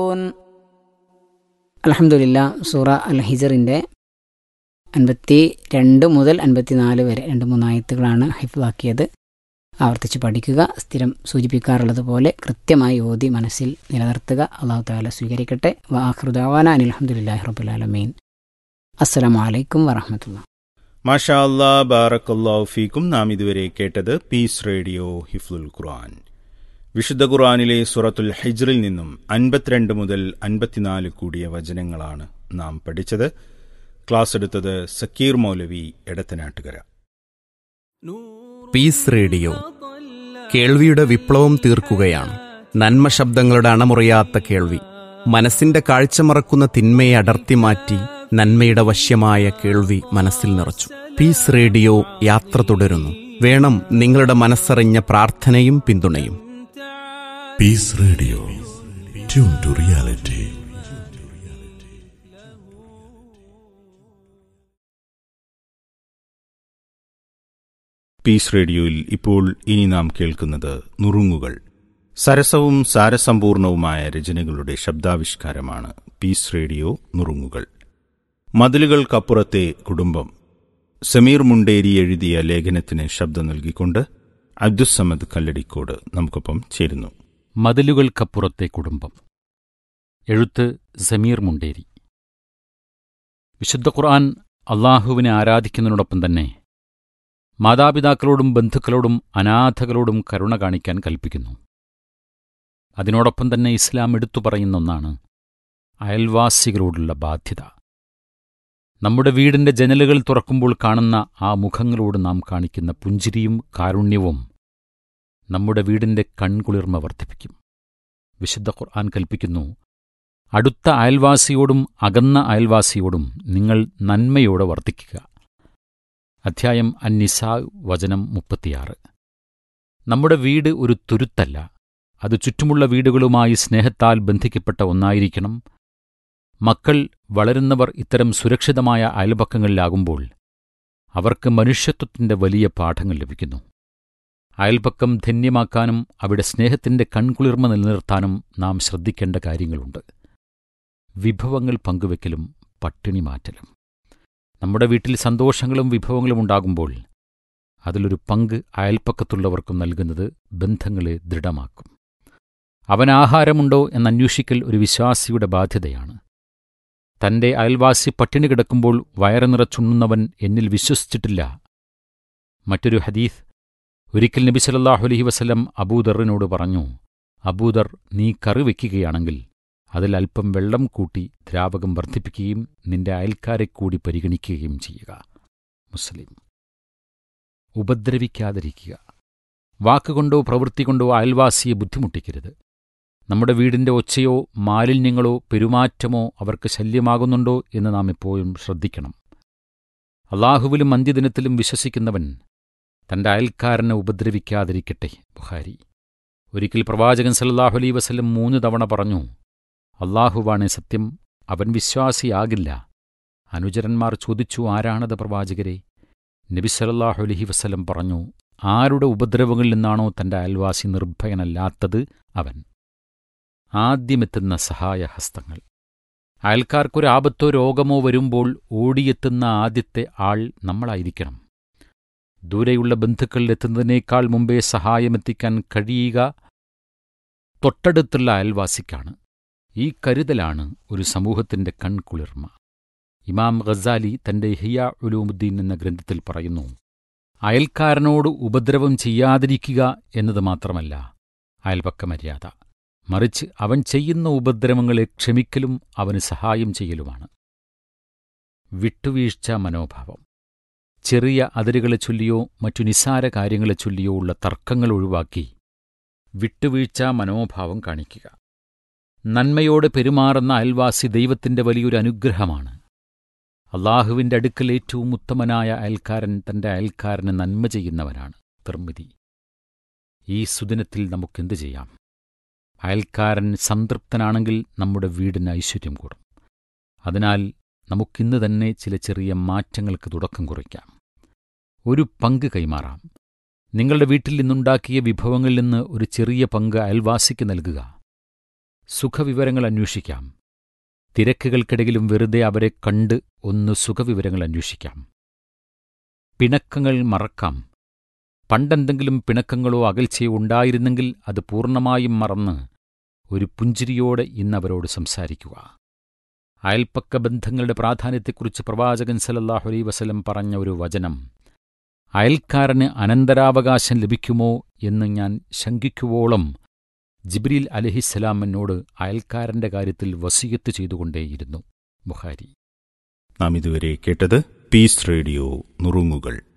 അലഹമുല്ല സൂറ അൽ ഹിജറിൻ്റെ അൻപത്തി രണ്ട് മുതൽ അൻപത്തിനാല് വരെ രണ്ട് മൂന്നായത്തുകളാണ് ഹിഫാക്കിയത് ആവർത്തിച്ച് പഠിക്കുക സ്ഥിരം സൂചിപ്പിക്കാറുള്ളത് പോലെ കൃത്യമായി ഓതി മനസ്സിൽ നിലനിർത്തുക അള്ളാഹു താല സ്വീകരിക്കട്ടെ വാഹൃദാവാന അനിൽഹമുല്ലാഹി റബുലാലമീൻ അസ്സലാമു അലൈക്കും വറഹമത്തുള്ള മാഷാ അല്ലാ ബാറക്കല്ലാഹു ഫീക്കും നാം ഇതുവരെ കേട്ടത് പീസ് റേഡിയോ ഹിഫ്ലുൽ ഖുർആൻ വിശുദ്ധ ഖുർആനിലെ സുറത്തുൽ ഹിജ്റിൽ നിന്നും അൻപത്തിരണ്ട് മുതൽ അൻപത്തിനാല് കൂടിയ വചനങ്ങളാണ് നാം പഠിച്ചത് ക്ലാസ് എടുത്തത് സക്കീർ മൗലവി എടത്തനാട്ടുകര പീസ് റേഡിയോ കേൾവിയുടെ വിപ്ലവം തീർക്കുകയാണ് നന്മ ശബ്ദങ്ങളുടെ അണമുറിയാത്ത കേൾവി മനസ്സിന്റെ കാഴ്ച മറക്കുന്ന തിന്മയെ അടർത്തി മാറ്റി നന്മയുടെ വശ്യമായ കേൾവി മനസ്സിൽ നിറച്ചു പീസ് റേഡിയോ യാത്ര തുടരുന്നു വേണം നിങ്ങളുടെ മനസ്സറിഞ്ഞ പ്രാർത്ഥനയും പിന്തുണയും peace radio tune to reality peace റേഡിയോയിൽ ഇപ്പോൾ ഇനി നാം കേൾക്കുന്നത് നുറുങ്ങുകൾ സരസവും സാരസമ്പൂർണവുമായ രചനകളുടെ ശബ്ദാവിഷ്കാരമാണ് പീസ് റേഡിയോ നുറുങ്ങുകൾ മതിലുകൾക്കപ്പുറത്തെ കുടുംബം സമീർ മുണ്ടേരി എഴുതിയ ലേഖനത്തിന് ശബ്ദം നൽകിക്കൊണ്ട് അബ്ദുസമദ് കല്ലടിക്കോട് നമുക്കൊപ്പം ചേരുന്നു മതിലുകൾക്കപ്പുറത്തെ കുടുംബം എഴുത്ത് സമീർ മുണ്ടേരി വിശുദ്ധ ഖുർആൻ അള്ളാഹുവിനെ ആരാധിക്കുന്നതിനോടൊപ്പം തന്നെ മാതാപിതാക്കളോടും ബന്ധുക്കളോടും അനാഥകളോടും കരുണ കാണിക്കാൻ കൽപ്പിക്കുന്നു അതിനോടൊപ്പം തന്നെ ഇസ്ലാം എടുത്തു പറയുന്ന ഒന്നാണ് അയൽവാസികളോടുള്ള ബാധ്യത നമ്മുടെ വീടിന്റെ ജനലുകൾ തുറക്കുമ്പോൾ കാണുന്ന ആ മുഖങ്ങളോട് നാം കാണിക്കുന്ന പുഞ്ചിരിയും കാരുണ്യവും നമ്മുടെ വീടിന്റെ കൺകുളിർമ വർദ്ധിപ്പിക്കും വിശുദ്ധ ഖുർആൻ കൽപ്പിക്കുന്നു അടുത്ത അയൽവാസിയോടും അകന്ന അയൽവാസിയോടും നിങ്ങൾ നന്മയോടെ വർദ്ധിക്കുക അധ്യായം അന്നിസാ വചനം മുപ്പത്തിയാറ് നമ്മുടെ വീട് ഒരു തുരുത്തല്ല അത് ചുറ്റുമുള്ള വീടുകളുമായി സ്നേഹത്താൽ ബന്ധിക്കപ്പെട്ട ഒന്നായിരിക്കണം മക്കൾ വളരുന്നവർ ഇത്തരം സുരക്ഷിതമായ അയൽപക്കങ്ങളിലാകുമ്പോൾ അവർക്ക് മനുഷ്യത്വത്തിന്റെ വലിയ പാഠങ്ങൾ ലഭിക്കുന്നു അയൽപക്കം ധന്യമാക്കാനും അവിടെ സ്നേഹത്തിന്റെ കൺകുളിർമ നിലനിർത്താനും നാം ശ്രദ്ധിക്കേണ്ട കാര്യങ്ങളുണ്ട് വിഭവങ്ങൾ പങ്കുവെക്കലും പട്ടിണി മാറ്റലും നമ്മുടെ വീട്ടിൽ സന്തോഷങ്ങളും വിഭവങ്ങളും ഉണ്ടാകുമ്പോൾ അതിലൊരു പങ്ക് അയൽപ്പക്കത്തുള്ളവർക്കും നൽകുന്നത് ബന്ധങ്ങളെ ദൃഢമാക്കും അവൻ ആഹാരമുണ്ടോ എന്നന്വേഷിക്കൽ ഒരു വിശ്വാസിയുടെ ബാധ്യതയാണ് തന്റെ അയൽവാസി പട്ടിണി കിടക്കുമ്പോൾ വയറ് നിറച്ചുണ്ണുന്നവൻ എന്നിൽ വിശ്വസിച്ചിട്ടില്ല മറ്റൊരു ഹദീസ് ഒരിക്കൽ നബി സല്ലല്ലാഹു അലൈഹി വസല്ലം അബൂദറിനോട് പറഞ്ഞു അബൂദർ നീ കറി വയ്ക്കുകയാണെങ്കിൽ അതിൽ അല്പം വെള്ളം കൂട്ടി ദ്രാവകം വർദ്ധിപ്പിക്കുകയും നിന്റെ അയൽക്കാരെ കൂടി പരിഗണിക്കുകയും ചെയ്യുക മുസ്ലിം ഉപദ്രവിക്കാതിരിക്കുക വാക്കുകൊണ്ടോ പ്രവൃത്തി കൊണ്ടോ അയൽവാസിയെ ബുദ്ധിമുട്ടിക്കരുത് നമ്മുടെ വീടിന്റെ ഒച്ചയോ മാലിന്യങ്ങളോ പെരുമാറ്റമോ അവർക്ക് ശല്യമാകുന്നുണ്ടോ എന്ന് നാം എപ്പോഴും ശ്രദ്ധിക്കണം അള്ളാഹുവിലും അന്ത്യദിനത്തിലും വിശ്വസിക്കുന്നവൻ തന്റെ അയൽക്കാരനെ ഉപദ്രവിക്കാതിരിക്കട്ടെ ബുഹാരി ഒരിക്കൽ പ്രവാചകൻ സല്ലാഹു അലൈ വസല്ലം മൂന്ന് തവണ പറഞ്ഞു അള്ളാഹുവാണ് സത്യം അവൻ വിശ്വാസിയാകില്ല അനുചരന്മാർ ചോദിച്ചു ആരാണത് പ്രവാചകരെ നബി സല്ലല്ലാഹു അലൈഹി വസല്ലം പറഞ്ഞു ആരുടെ ഉപദ്രവങ്ങളിൽ നിന്നാണോ തന്റെ അയൽവാസി നിർഭയനല്ലാത്തത് അവൻ ആദ്യമെത്തുന്ന സഹായഹസ്തങ്ങൾ അയൽക്കാർക്കൊരു ആപത്തോ രോഗമോ വരുമ്പോൾ ഓടിയെത്തുന്ന ആദ്യത്തെ ആൾ നമ്മളായിരിക്കണം ദൂരെയുള്ള ബന്ധുക്കളിലെത്തുന്നതിനേക്കാൾ മുമ്പേ സഹായമെത്തിക്കാൻ കഴിയുക തൊട്ടടുത്തുള്ള അയൽവാസിക്കാണ് ഈ കരുതലാണ് ഒരു സമൂഹത്തിന്റെ കൺകുളിർമ ഇമാം ഖസാലി തന്റെ ഹിയ ഉലൂമുദ്ദീൻ എന്ന ഗ്രന്ഥത്തിൽ പറയുന്നു അയൽക്കാരനോട് ഉപദ്രവം ചെയ്യാതിരിക്കുക എന്നത് മാത്രമല്ല അയൽപക്ക മര്യാദ മറിച്ച് അവൻ ചെയ്യുന്ന ഉപദ്രവങ്ങളെ ക്ഷമിക്കലും അവന് സഹായം ചെയ്യലുമാണ് വിട്ടുവീഴ്ച മനോഭാവം ചെറിയ അതിരുകളെ ചൊല്ലിയോ മറ്റു നിസ്സാര കാര്യങ്ങളെ ചൊല്ലിയോ ഉള്ള തർക്കങ്ങൾ ഒഴിവാക്കി വിട്ടുവീഴ്ച മനോഭാവം കാണിക്കുക നന്മയോടെ പെരുമാറുന്ന അയൽവാസി ദൈവത്തിന്റെ വലിയൊരു അനുഗ്രഹമാണ് അള്ളാഹുവിന്റെ അടുക്കൽ ഏറ്റവും ഉത്തമനായ അയൽക്കാരൻ തന്റെ അയൽക്കാരന് നന്മ ചെയ്യുന്നവനാണ് നിർമ്മിതി ഈ സുദിനത്തിൽ നമുക്കെന്ത് ചെയ്യാം അയൽക്കാരൻ സംതൃപ്തനാണെങ്കിൽ നമ്മുടെ വീടിന് ഐശ്വര്യം കൂടും അതിനാൽ നമുക്കിന്ന് തന്നെ ചില ചെറിയ മാറ്റങ്ങൾക്ക് തുടക്കം കുറിക്കാം ഒരു പങ്ക് കൈമാറാം നിങ്ങളുടെ വീട്ടിൽ നിന്നുണ്ടാക്കിയ വിഭവങ്ങളിൽ നിന്ന് ഒരു ചെറിയ പങ്ക് അയൽവാസിക്ക് നൽകുക സുഖവിവരങ്ങൾ അന്വേഷിക്കാം തിരക്കുകൾക്കിടയിലും വെറുതെ അവരെ കണ്ട് ഒന്ന് സുഖവിവരങ്ങൾ അന്വേഷിക്കാം പിണക്കങ്ങൾ മറക്കാം പണ്ടെന്തെങ്കിലും പിണക്കങ്ങളോ അകൽച്ചയോ ഉണ്ടായിരുന്നെങ്കിൽ അത് പൂർണ്ണമായും മറന്ന് ഒരു പുഞ്ചിരിയോടെ ഇന്നവരോട് സംസാരിക്കുക അയൽപ്പക്ക ബന്ധങ്ങളുടെ പ്രാധാന്യത്തെക്കുറിച്ച് പ്രവാചകൻ സലല്ലാഹു അലൈ വസലം പറഞ്ഞ ഒരു വചനം അയൽക്കാരന് അനന്തരാവകാശം ലഭിക്കുമോ എന്ന് ഞാൻ ശങ്കിക്കുവോളം ജിബ്രീൽ അലഹിസ്സലാം എന്നോട് അയൽക്കാരന്റെ കാര്യത്തിൽ വസീയത്ത് ചെയ്തുകൊണ്ടേയിരുന്നു ബുഹാരി നാം ഇതുവരെ കേട്ടത് പീസ് റേഡിയോ നുറുങ്ങുകൾ